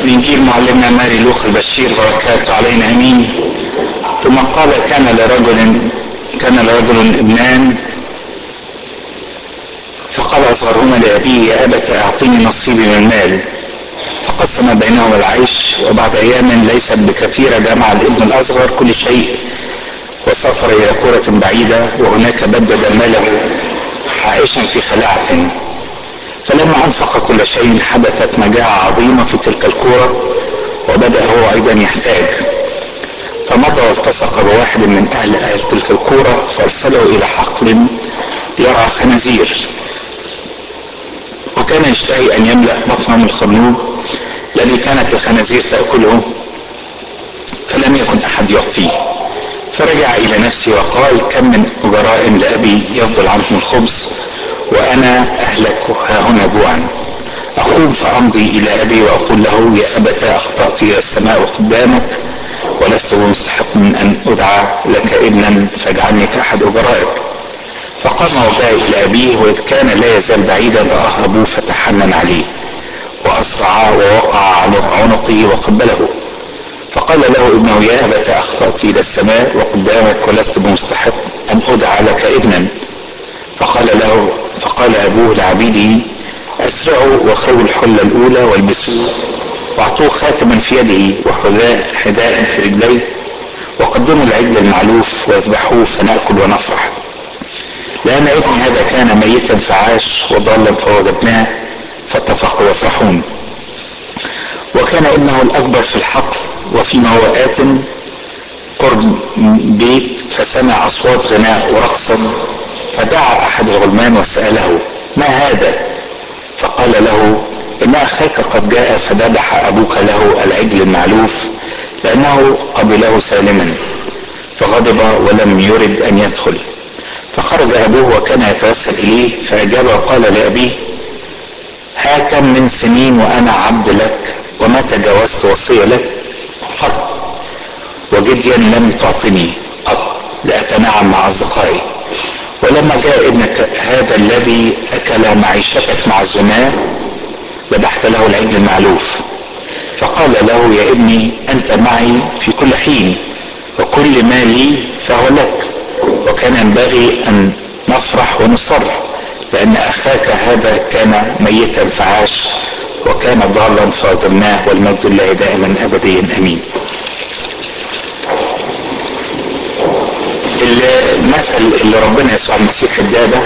إنجيل معلمنا ماري لوقا البشير بركاته علينا أمين ثم قال كان لرجل كان لرجل ابنان فقال أصغرهما لأبيه يا أبت أعطيني نصيبي من المال فقسم بينهما العيش وبعد أيام ليست بكثيرة جمع الابن الأصغر كل شيء وسافر إلى قرى بعيدة وهناك بدد ماله عائشا في خلاعة فلما أنفق كل شيء حدثت مجاعة عظيمة في تلك القرى وبدأ هو أيضا يحتاج فمضى والتصق بواحد من أهل أهل تلك القرى فأرسله إلى حقل يرعى خنازير وكان يشتهي أن يملأ بطنه من الخرنوب الذي كانت الخنازير تأكله فلم يكن أحد يعطيه فرجع إلى نفسه وقال كم من أجراء لأبي يفضل عنهم الخبز وأنا أهلك ها هنا جوعا أقوم فأمضي إلى أبي وأقول له يا أبت أخطأت إلى السماء قدامك ولست بمستحق من أن أدعى لك ابنا فاجعلني كأحد أجرائك فقام وجاء إلى أبيه وإذ كان لا يزال بعيدا رآه أبوه فتحنن عليه وأسرع ووقع على عنقه وقبله فقال له ابنه يا أبت أخطأت إلى السماء وقدامك ولست بمستحق أن أدعى لك ابنا فقال له فقال أبوه لعبيده أسرعوا واخرجوا الحلة الأولى والبسوه واعطوه خاتما في يده وحذاء حذاء في رجليه وقدموا العجل المعلوف واذبحوه فنأكل ونفرح لأن ابني هذا كان ميتا فعاش وضالا فوجدناه فاتفقوا يفرحون وكان ابنه الأكبر في الحقل وفيما هو آت قرب بيت فسمع أصوات غناء ورقصا فدعا أحد الغلمان وسأله ما هذا فقال له إن أخاك قد جاء فذبح أبوك له العجل المعلوف لأنه قبله سالما فغضب ولم يرد أن يدخل فخرج أبوه وكان يتوسل إليه فأجاب وقال لأبيه ها كم من سنين وأنا عبد لك وما تجاوزت وصية لك قط وجديا لم تعطني قط لأتنعم مع أصدقائي ولما جاء ابنك هذا الذي أكل معيشتك مع الزنا ذبحت له العجل المعلوف فقال له يا ابني أنت معي في كل حين وكل ما لي فهو لك وكان ينبغي أن نفرح ونصر لأن أخاك هذا كان ميتا فعاش وكان ضالا فوجدناه والمجد لله دائما أبديا أمين المثل اللي ربنا يسوع المسيح اداه ده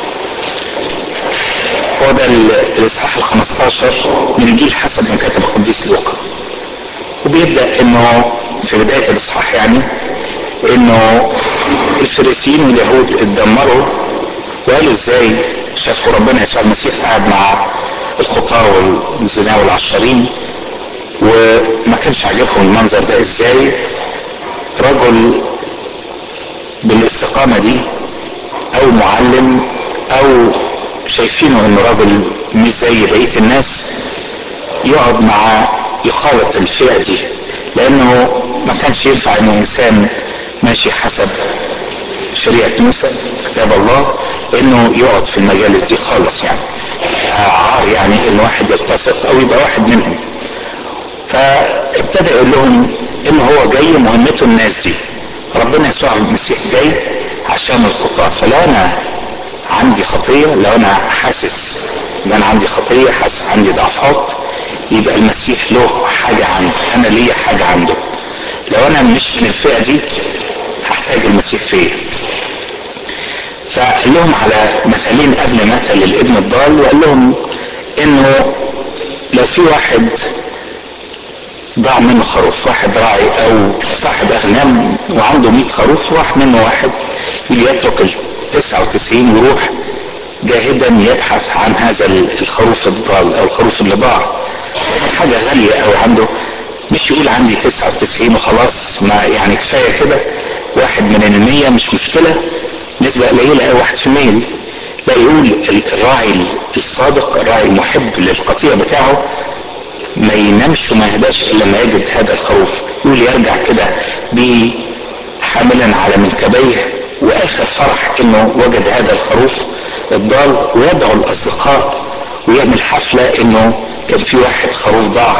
هو ده الاصحاح ال 15 من انجيل حسب ما كتب القديس لوقا وبيبدا انه في بدايه الاصحاح يعني انه الفريسيين واليهود اتدمروا وقالوا ازاي شافوا ربنا يسوع المسيح قاعد مع الخطاة والزنا والعشرين وما كانش عاجبهم المنظر ده ازاي رجل بالاستقامة دي او معلم او شايفينه انه راجل مش زي بقية الناس يقعد مع يخالط الفئة دي لانه ما كانش ينفع انه انسان ماشي حسب شريعة موسى كتاب الله انه يقعد في المجالس دي خالص يعني عار يعني ان واحد يلتصق او يبقى واحد منهم فابتدى يقول لهم ان هو جاي مهمته الناس دي ربنا يسوع المسيح جاي عشان الخطاة فلو انا عندي خطية لو انا حاسس ان انا عندي خطية حاسس عندي ضعفات يبقى المسيح له حاجة عنده انا ليا حاجة عنده لو انا مش من الفئة دي هحتاج المسيح فيا فقال لهم على مثلين قبل مثل الابن الضال وقال لهم انه لو في واحد ضاع منه خروف واحد راعي او صاحب اغنام وعنده 100 خروف راح منه واحد يترك ال 99 ويروح جاهدا يبحث عن هذا الخروف الضال او الخروف اللي ضاع حاجه غاليه قوي عنده مش يقول عندي 99 وخلاص ما يعني كفايه كده واحد من المية مش مشكله نسبه قليله قوي واحد في المية دي لا يقول الراعي الصادق الراعي المحب للقطيع بتاعه ما ينامش وما يهداش الا لما يجد هذا الخروف يقول يرجع كده به حاملا على منكبيه واخر فرح انه وجد هذا الخروف الضال ويدعو الاصدقاء ويعمل حفله انه كان في واحد خروف ضاع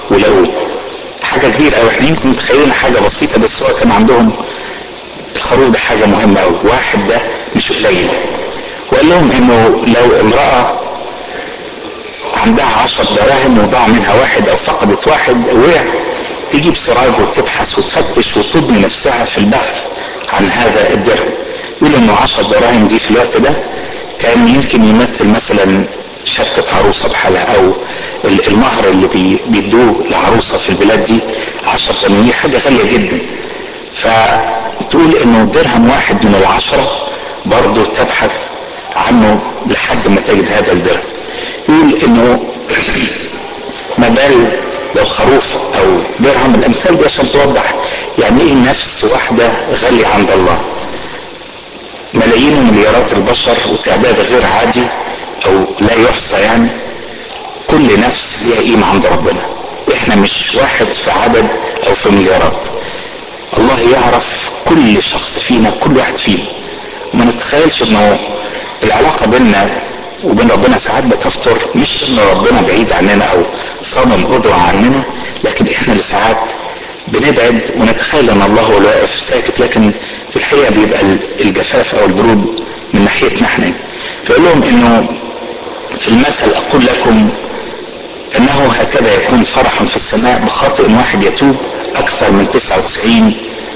ولقوه حاجه كبيره قوي احنا يمكن متخيلين حاجه بسيطه بس هو كان عندهم الخروف ده حاجه مهمه قوي واحد ده مش قليل وقال لهم انه لو امراه عندها عشر دراهم وضاع منها واحد او فقدت واحد وقع تجيب سراج وتبحث وتفتش وتضني نفسها في البحث عن هذا الدرهم يقول انه عشر دراهم دي في الوقت ده كان يمكن يمثل مثلا شبكة عروسة بحالها او المهر اللي بي بيدوه لعروسة في البلاد دي عشر دراهم حاجة غالية جدا فتقول انه درهم واحد من العشرة برضه تبحث عنه لحد ما تجد هذا الدرهم يقول انه ما بال لو خروف او درهم الامثال دي عشان توضح يعني ايه نفس واحده غاليه عند الله ملايين ومليارات البشر وتعداد غير عادي او لا يحصى يعني كل نفس ليها قيمه عند ربنا احنا مش واحد في عدد او في مليارات الله يعرف كل شخص فينا كل واحد فينا وما نتخيلش انه العلاقه بيننا وبين ربنا ساعات بتفتر مش ان ربنا بعيد عننا او صامم قدوة عننا لكن احنا اللي ساعات بنبعد ونتخيل ان الله هو الواقف ساكت لكن في الحقيقه بيبقى الجفاف او البرود من ناحيتنا احنا فيقول لهم انه في المثل اقول لكم انه هكذا يكون فرح في السماء بخاطئ واحد يتوب اكثر من 99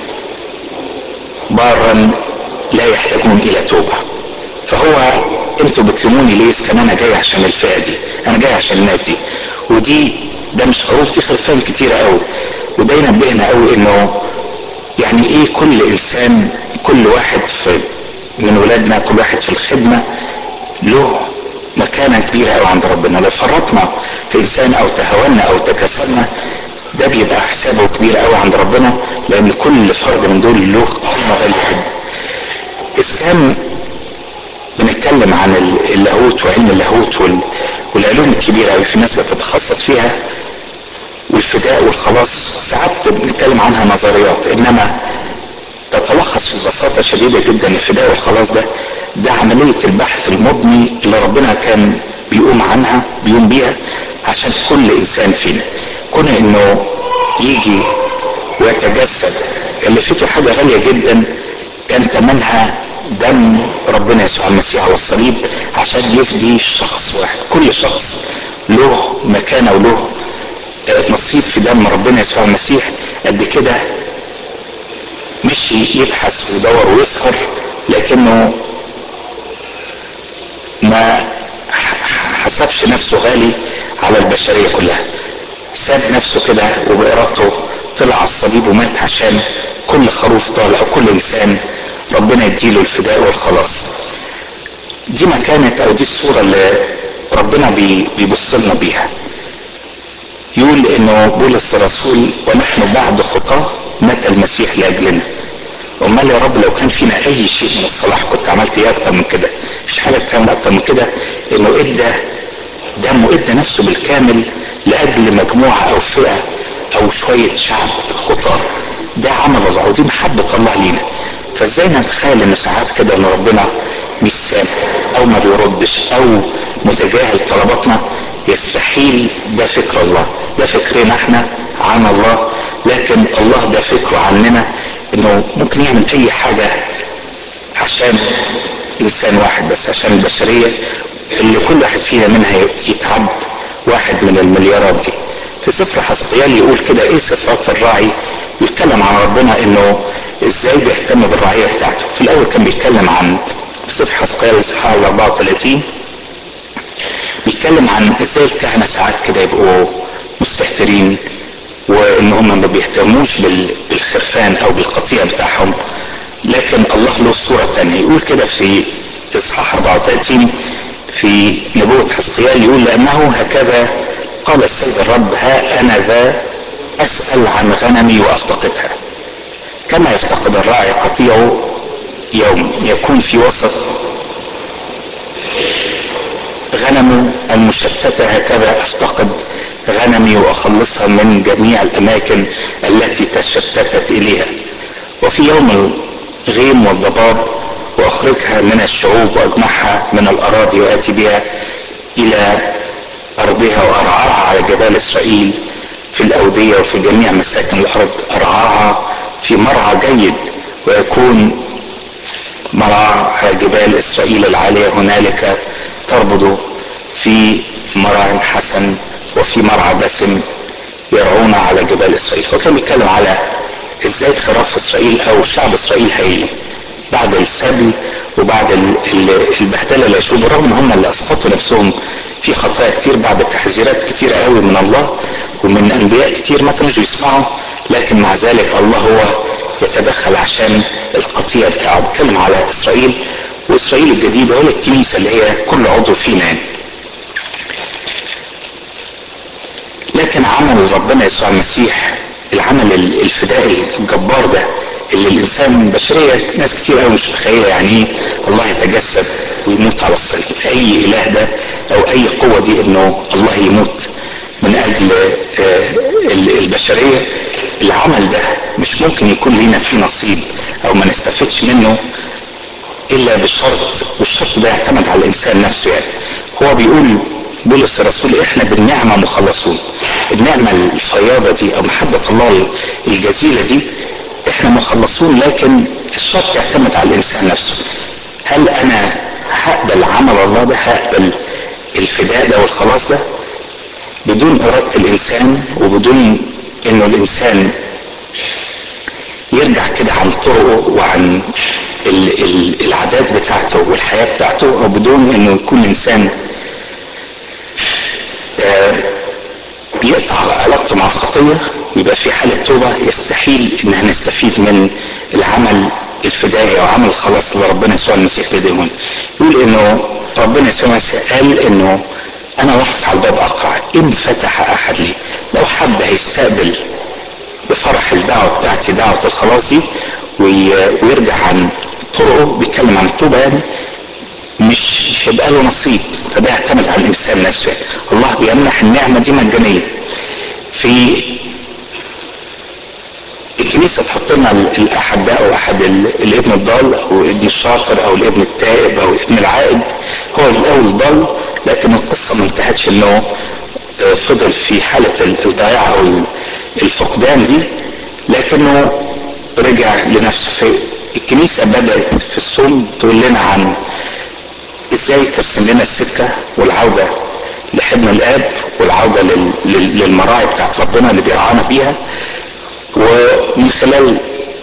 بارا لا يحتاجون الى توبه فهو انتوا بتلوموني ليه كان انا جاي عشان الفئه دي انا جاي عشان الناس دي ودي ده مش خروف دي خرفان كتيره قوي وده ينبهنا قوي انه يعني ايه كل انسان كل واحد في من ولادنا كل واحد في الخدمه له مكانه كبيره قوي عند ربنا لو فرطنا في انسان او تهاونا او تكاسلنا ده بيبقى حسابه كبير قوي عند ربنا لان كل فرد من دول له قيمه غاليه جدا اذا كان بنتكلم عن اللاهوت وعلم اللاهوت والعلوم الكبيره قوي في ناس بتتخصص فيها والفداء والخلاص ساعات بنتكلم عنها نظريات انما تتلخص في بساطه شديده جدا الفداء والخلاص ده ده عمليه البحث المضني اللي ربنا كان بيقوم عنها بيقوم بيها عشان كل انسان فينا كون انه يجي ويتجسد كلفته حاجه غاليه جدا كان ثمنها دم ربنا يسوع المسيح على الصليب عشان يفدي شخص واحد كل شخص له مكانه وله نصيب في دم ربنا يسوع المسيح قد كده مش يبحث ويدور ويسهر لكنه ما حسبش نفسه غالي على البشريه كلها ساب نفسه كده وبإرادته طلع على الصليب ومات عشان كل خروف ضال او كل انسان ربنا يديله الفداء والخلاص دي مكانة او دي الصورة اللي ربنا بي بيبص لنا بيها يقول انه بولس الرسول ونحن بعد خطاه مات المسيح لاجلنا امال يا رب لو كان فينا اي شيء من الصلاح كنت عملت ايه اكتر من كده مش حاجه تعمل اكتر من كده انه ادى دمه ادى نفسه بالكامل لاجل مجموعه او فئه او شويه شعب خطاه ده عمل الله ودي محبه الله لينا فازاي نتخيل ان ساعات كده ان ربنا مش سامع او ما بيردش او متجاهل طلباتنا يستحيل ده فكر الله ده فكرنا احنا عن الله لكن الله ده فكره عننا انه ممكن يعمل اي حاجة عشان انسان واحد بس عشان البشرية اللي كل واحد فينا منها يتعد واحد من المليارات دي في سفر حسقيال يقول كده ايه صفات الراعي بيتكلم عن ربنا انه ازاي بيهتم بالرعية بتاعته في الاول كان بيتكلم عن في سفر حسقيال اصحاح 34 بيتكلم عن ازاي الكهنة ساعات كده يبقوا مستهترين وان هم ما بيهتموش بالخرفان او بالقطيع بتاعهم لكن الله له صورة تانية يقول كده في اصحاح 34 في نبوة حسقيال يقول لانه هكذا قال السيد الرب ها انا ذا اسأل عن غنمي وافتقدها كما يفتقد الراعي قطيعه يوم يكون في وسط غنمه المشتتة هكذا افتقد غنمي واخلصها من جميع الاماكن التي تشتتت اليها وفي يوم الغيم والضباب واخرجها من الشعوب واجمعها من الاراضي واتي بها الى ارضها وارعاها على جبال اسرائيل في الأودية وفي جميع مساكن الأرض أرعاها في مرعى جيد ويكون مرعى جبال إسرائيل العالية هنالك تربض في مرعى حسن وفي مرعى دسم يرعون على جبال إسرائيل وكان بيتكلم على ازاي خراف إسرائيل أو شعب إسرائيل هي بعد السبي وبعد البهدلة اللي يشوفوا رغم ان هم اللي اسقطوا نفسهم في خطايا كتير بعد تحذيرات كتيرة قوي من الله ومن انبياء كتير ما كانوش بيسمعوا لكن مع ذلك الله هو يتدخل عشان القطيع بتاعه بيتكلم على اسرائيل واسرائيل الجديدة هو الكنيسة اللي هي كل عضو فينا يعني. لكن عمل ربنا يسوع المسيح العمل الفدائي الجبار ده اللي الانسان البشريه ناس كتير قوي مش متخيله يعني ايه الله يتجسد ويموت على الصليب اي اله ده او اي قوه دي انه الله يموت من اجل البشريه العمل ده مش ممكن يكون لينا فيه نصيب او ما نستفدش منه الا بشرط والشرط ده يعتمد على الانسان نفسه يعني هو بيقول بولس الرسول احنا بالنعمه مخلصون النعمه الفياضه دي او محبه الله الجزيله دي احنا مخلصون لكن الشرط يعتمد على الانسان نفسه هل انا هقبل عمل الله ده هقبل الفداء ده والخلاص ده بدون إرادة الإنسان وبدون إنه الإنسان يرجع كده عن طرقه وعن ال ال العادات بتاعته والحياة بتاعته أو بدون إنه يكون الإنسان آه بيقطع علاقته مع الخطية يبقى في حالة توبة يستحيل إن هنستفيد من العمل الفدائي أو عمل الخلاص اللي ربنا يسوع المسيح بيديهون يقول إنه ربنا يسوع المسيح قال إنه أنا واقف على الباب أقرع إن فتح أحد لي لو حد هيستقبل بفرح الدعوة بتاعتي دعوة الخلاص دي ويرجع عن طرقه بيتكلم عن التوبة يعني مش هيبقى له نصيب فده يعتمد على الإنسان نفسه يعني. الله بيمنح النعمة دي مجانية في الكنيسة تحط لنا الأحد ده أو أحد الابن الضال أو ابن الشاطر أو الابن التائب أو الابن العائد هو الأول ضل لكن القصة ما انتهتش إنه فضل في حالة الضياع أو الفقدان دي لكنه رجع لنفسه في الكنيسة بدأت في الصوم تقول لنا عن ازاي ترسم لنا السكة والعودة لحضن الآب والعودة للمراعي بتاعت ربنا اللي بيرعانا بيها ومن خلال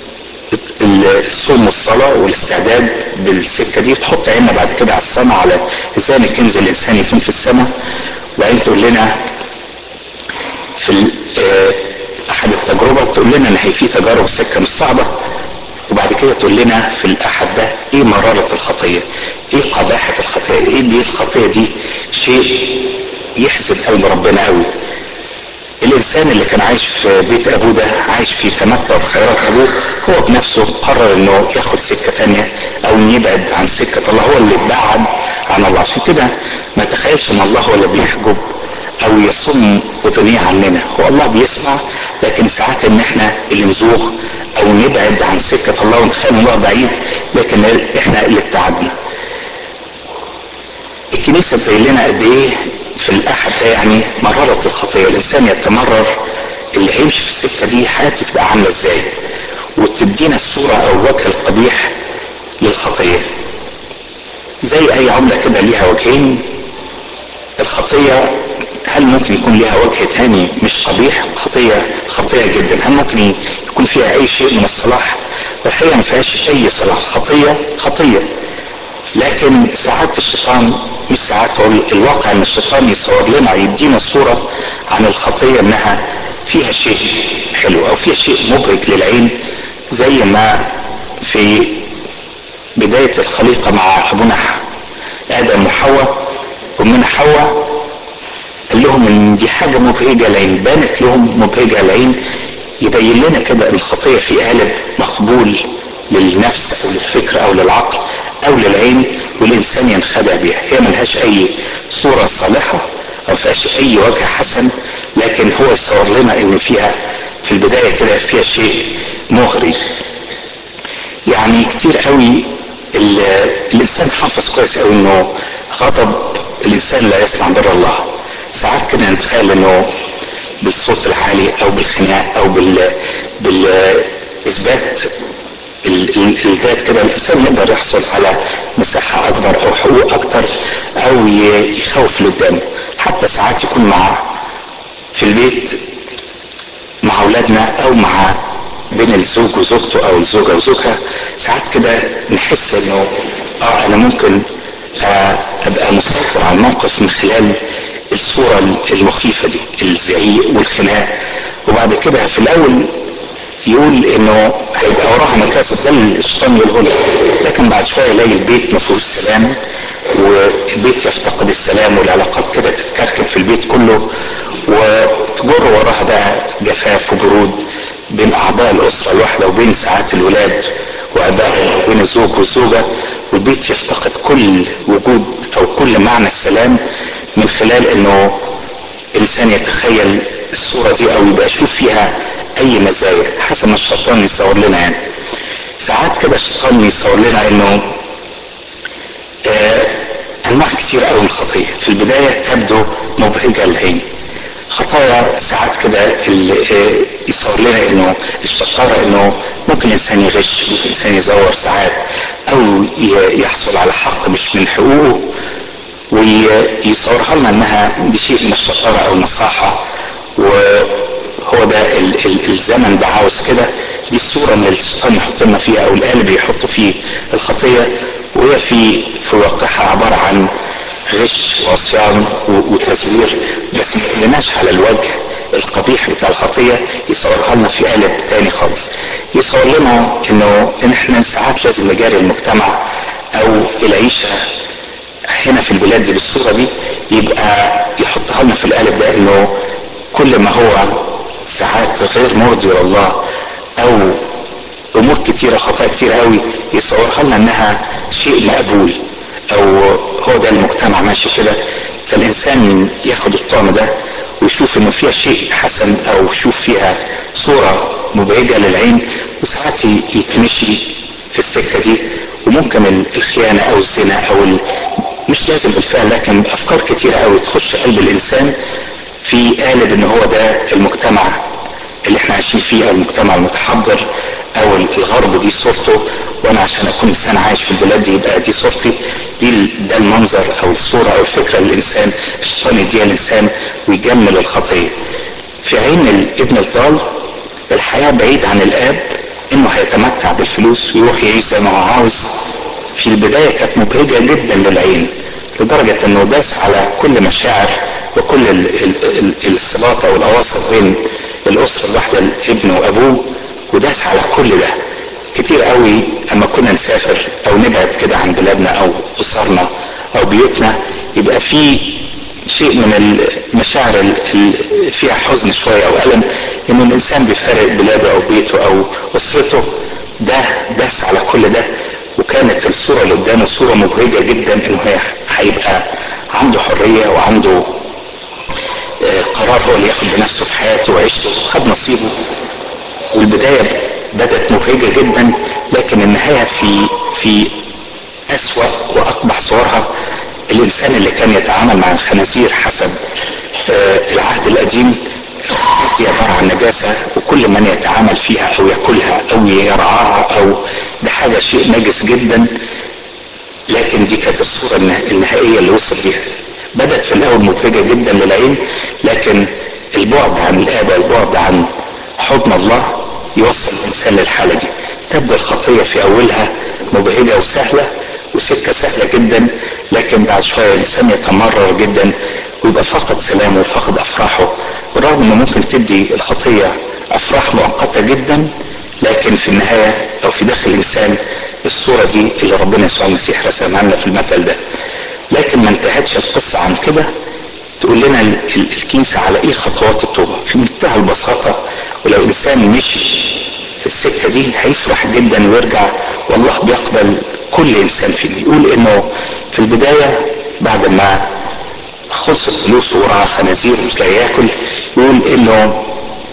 الصوم والصلاة والاستعداد بالسكة دي تحط عيننا بعد كده على السماء على ازاي الكنز الانساني يكون في السماء وبعدين تقول لنا في احد التجربة تقول لنا ان هي في تجارب سكة مش صعبة وبعد كده تقول لنا في الاحد ده ايه مرارة الخطية ايه قباحة الخطية ايه دي الخطية دي شيء يحسد قلب ربنا قوي الانسان اللي كان عايش في بيت ابوه ده عايش في تمتع بخيرات ابوه هو بنفسه قرر انه ياخد سكه تانية او انه يبعد عن سكه الله هو اللي ابعد عن الله عشان كده ما تخيلش ان الله هو اللي بيحجب او يصم اذنيه عننا هو الله بيسمع لكن ساعات ان احنا اللي نزوغ او نبعد عن سكه الله ونتخيل الله بعيد لكن احنا اللي ابتعدنا الكنيسه تبين لنا قد ايه في الاحد ده يعني مرارة الخطية الانسان يتمرر اللي هيمشي في السكة دي حياته تبقى عاملة ازاي وتدينا الصورة او الوجه القبيح للخطية زي اي عملة كده ليها وجهين الخطية هل ممكن يكون ليها وجه تاني مش قبيح خطية خطية جدا هل ممكن يكون فيها اي شيء من الصلاح والحقيقة ما فيهاش اي صلاح خطية خطية لكن ساعات الشيطان مش ساعات هو الواقع ان الشيطان يصور لنا يدينا صورة عن الخطية انها فيها شيء حلو او فيها شيء مبهج للعين زي ما في بداية الخليقة مع ابونا ادم وحواء امنا حواء قال لهم ان دي حاجة مبهجة العين بانت لهم مبهجة العين يبين لنا كده ان الخطية في قالب مقبول للنفس او للفكر او للعقل او للعين والانسان ينخدع بها هي ملهاش اي صورة صالحة او فيهاش اي وجه حسن لكن هو يصور لنا ان فيها في البداية كده فيها شيء مغري يعني كتير قوي الانسان حافظ كويس قوي انه غضب الانسان لا يصنع بر الله ساعات كده نتخيل انه بالصوت العالي او بالخناق او بال بالاثبات الذات كده الانسان يقدر يحصل على مساحه اكبر او حقوق اكتر او يخوف اللي قدامه حتى ساعات يكون مع في البيت مع اولادنا او مع بين الزوج وزوجته او الزوجه وزوجها ساعات كده نحس انه اه انا ممكن آه ابقى مسيطر على الموقف من خلال الصوره المخيفه دي الزعيق والخناق وبعد كده في الاول يقول انه هيبقى وراها مكاسب ده اللي الشيطان يقوله لك لكن بعد شويه يلاقي البيت ما فيهوش سلام والبيت يفتقد السلام والعلاقات كده تتكركب في البيت كله وتجر وراها بقى جفاف وبرود بين اعضاء الاسره الواحده وبين ساعات الولاد وابائهم وبين الزوج والزوجه والبيت يفتقد كل وجود او كل معنى السلام من خلال انه الانسان يتخيل الصوره دي او يبقى يشوف فيها اي مزايا حسب ما الشيطان يصور لنا يعني ساعات كده الشيطان يصور لنا انه آه انواع كتير قوي من الخطيه في البدايه تبدو مبهجه للعين خطايا ساعات كده اللي يصور لنا انه الشطاره انه ممكن الانسان يغش ممكن الانسان يزور ساعات او يحصل على حق مش من حقوقه ويصورها لنا انها دي شيء من الشطاره او النصاحه وهو ده ال ال الزمن ده عاوز كده دي الصوره اللي الشيطان يحط لنا فيها او القالب يحط فيه الخطيه وهي في في واقعها عباره عن غش وعصيان وتزوير بس ما يقولناش على الوجه القبيح بتاع الخطية يصورها لنا في قالب تاني خالص يصور لنا انه ان احنا ساعات لازم نجاري المجتمع او العيشة هنا في البلاد دي بالصورة دي يبقى يحطها لنا في القالب ده انه كل ما هو ساعات غير مرضي لله او امور كتيرة خطايا كتير قوي يصورها لنا انها شيء مقبول او هو ده المجتمع ماشي كده فالانسان ياخد الطعم ده ويشوف انه فيها شيء حسن او يشوف فيها صورة مبهجة للعين وساعات يتمشي في السكة دي وممكن الخيانة او الزنا او ال... مش لازم بالفعل لكن افكار كتيرة قوي تخش قلب الانسان في قالب ان هو ده المجتمع اللي احنا عايشين فيه او المجتمع المتحضر او الغرب دي صورته وانا عشان اكون انسان عايش في البلاد دي يبقى دي صورتي دي ده المنظر او الصوره او الفكره للانسان الشيطان يديها الانسان ويجمل الخطيه في عين الابن الضال الحياه بعيد عن الاب انه هيتمتع بالفلوس ويروح يعيش زي ما هو عاوز في البدايه كانت مبهجه جدا للعين لدرجه انه داس على كل مشاعر وكل الصلات او الاواصر بين الاسره الواحده الابن وابوه وداس على كل ده كتير قوي اما كنا نسافر او نبعد كده عن بلادنا او اسرنا او بيوتنا يبقى في شيء من المشاعر اللي فيها حزن شويه او الم انه الانسان بيفارق بلاده او بيته او اسرته ده داس على كل ده وكانت الصوره اللي قدامه صوره مبهجه جدا انه هي هيبقى عنده حريه وعنده قرار هو اللي ياخد بنفسه في حياته وعيشته خد نصيبه والبدايه بدات مبهجه جدا لكن النهايه في في اسوا واقبح صورها الانسان اللي كان يتعامل مع الخنازير حسب العهد القديم دي عباره عن نجاسه وكل من يتعامل فيها او ياكلها او يرعاها او ده حاجه شيء نجس جدا لكن دي كانت الصوره النهائيه اللي وصل بيها بدات في الاول مبهجه جدا للعين لكن البعد عن الاب والبعد عن حضن الله يوصل الانسان للحاله دي تبدو الخطيه في اولها مبهجه وسهله وسكه سهله جدا لكن بعد شويه الانسان يتمرر جدا ويبقى فقد سلامه وفقد افراحه بالرغم انه ممكن تدي الخطيه افراح مؤقته جدا لكن في النهايه او في داخل الانسان الصوره دي اللي ربنا يسوع المسيح رسمها لنا في المثل ده لكن ما انتهتش القصه عن كده تقول لنا الكنيسه على ايه خطوات التوبه في منتهى البساطه ولو انسان مشي في السكه دي هيفرح جدا ويرجع والله بيقبل كل انسان فينا يقول انه في البدايه بعد ما خلصت فلوسه ورعى خنازير مش لاقي ياكل يقول انه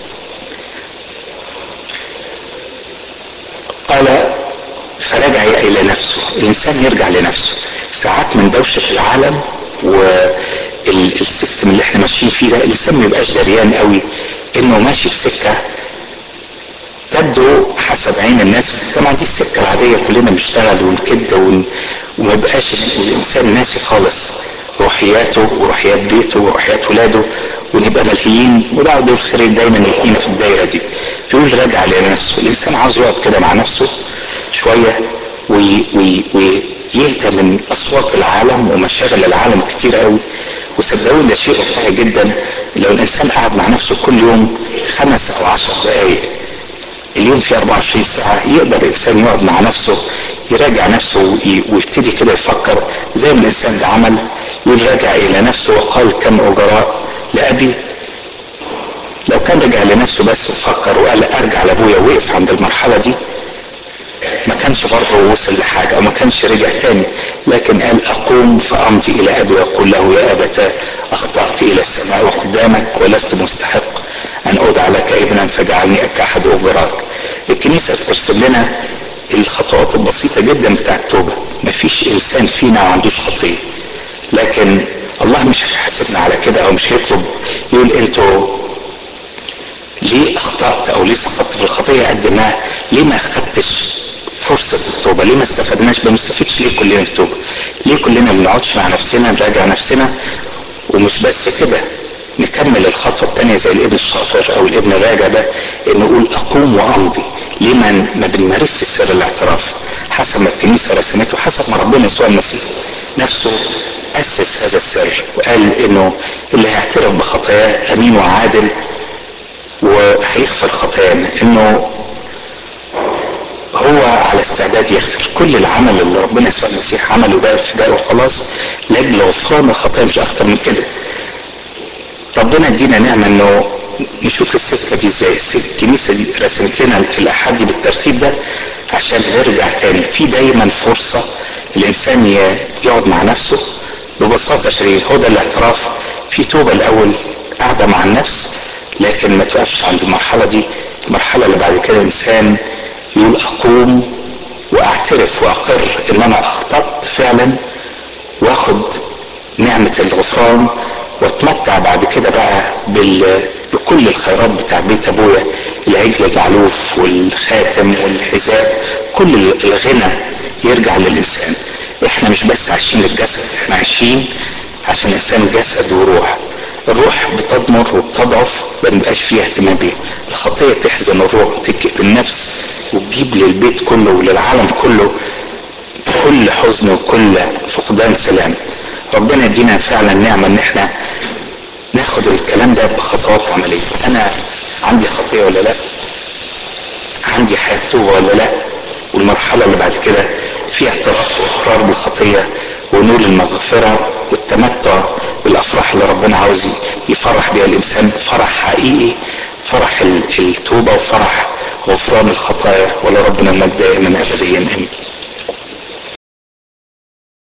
قال فرجع الى نفسه الانسان يرجع لنفسه ساعات من دوشه العالم السيستم اللي احنا ماشيين فيه ده الانسان ما يبقاش دريان قوي انه ماشي في سكه تبدو حسب عين الناس طبعا دي السكه العاديه كلنا بنشتغل ونكد ون... وما يبقاش الانسان ناسي خالص روحياته وروحيات بيته وروحيات ولاده ونبقى ملهيين وبعد الخير دايما يلهينا في الدايره دي فيقول راجع لنفسه الانسان عاوز يقعد كده مع نفسه شويه وي... وي... ويهدى من اصوات العالم ومشاغل العالم كتير قوي وصدقوني ده شيء واقعي جدا لو الانسان قعد مع نفسه كل يوم خمس او عشر دقائق اليوم فيه 24 ساعة يقدر الإنسان يقعد مع نفسه يراجع نفسه ويبتدي كده يفكر زي ما الإنسان ده عمل يقول راجع إلى نفسه وقال كم أجراء لأبي لو كان رجع لنفسه بس وفكر وقال أرجع لأبويا ووقف عند المرحلة دي ما كانش برضه وصل لحاجة أو ما كانش رجع تاني لكن قال أقوم فأمضي إلى أبي وأقول له يا أبتاه أخطأت إلى السماء وقدامك ولست مستحق أن أودع لك ابنا فجعلني كأحد أجراك الكنيسة بترسم لنا الخطوات البسيطة جدا بتاع التوبة مفيش إنسان فينا ما عندوش خطية لكن الله مش هيحاسبنا على كده أو مش هيطلب يقول أنتوا ليه أخطأت أو ليه سقطت في الخطية قد ما ليه ما أخدتش فرصة التوبة ليه ما استفدناش ما بنستفدش ليه كلنا في التوبة ليه كلنا ما بنقعدش مع نفسنا نراجع نفسنا ومش بس كده نكمل الخطوة الثانية زي الابن الشاطر أو الابن الراجع ده إنه يقول أقوم وأمضي ليه ما ما بنمارسش سر الاعتراف حسب ما الكنيسة رسمته حسب ما ربنا يسوع المسيح نفسه أسس هذا السر وقال إنه اللي هيعترف بخطاياه أمين وعادل وهيغفر خطايانا إنه هو على استعداد يغفر كل العمل اللي ربنا يسوع المسيح عمله ده الفداء والخلاص لاجل غفران الخطايا مش اكتر من كده ربنا ادينا نعمه انه نشوف السكه دي ازاي الكنيسه دي رسمت لنا الاحاد دي بالترتيب ده عشان نرجع تاني في دايما فرصه الانسان يقعد مع نفسه ببساطه شديده هو ده الاعتراف في توبه الاول قاعده مع النفس لكن ما توقفش عند المرحله دي المرحله اللي بعد كده الانسان يقول اقوم واعترف واقر ان انا اخطات فعلا واخد نعمه الغفران واتمتع بعد كده بقى بال... بكل الخيرات بتاع بيت ابويا العجل المعلوف والخاتم والحذاء كل الغنى يرجع للانسان احنا مش بس عايشين للجسد احنا عايشين عشان الانسان جسد وروح الروح بتضمر وبتضعف ما بيبقاش فيها اهتمام بيها الخطيه تحزن الروح وتكئب النفس وتجيب للبيت كله وللعالم كله كل حزن وكل فقدان سلام ربنا يدينا فعلا نعمه ان احنا ناخد الكلام ده بخطوات عمليه انا عندي خطيه ولا لا عندي حياه توبه ولا لا والمرحله اللي بعد كده فيها اعتراف واقرار بالخطيه ونول المغفره والتمتع بالافراح اللي ربنا عاوز يفرح بيها الانسان فرح حقيقي فرح التوبه وفرح غفران الخطايا ولربنا المجد دائما ابديا امين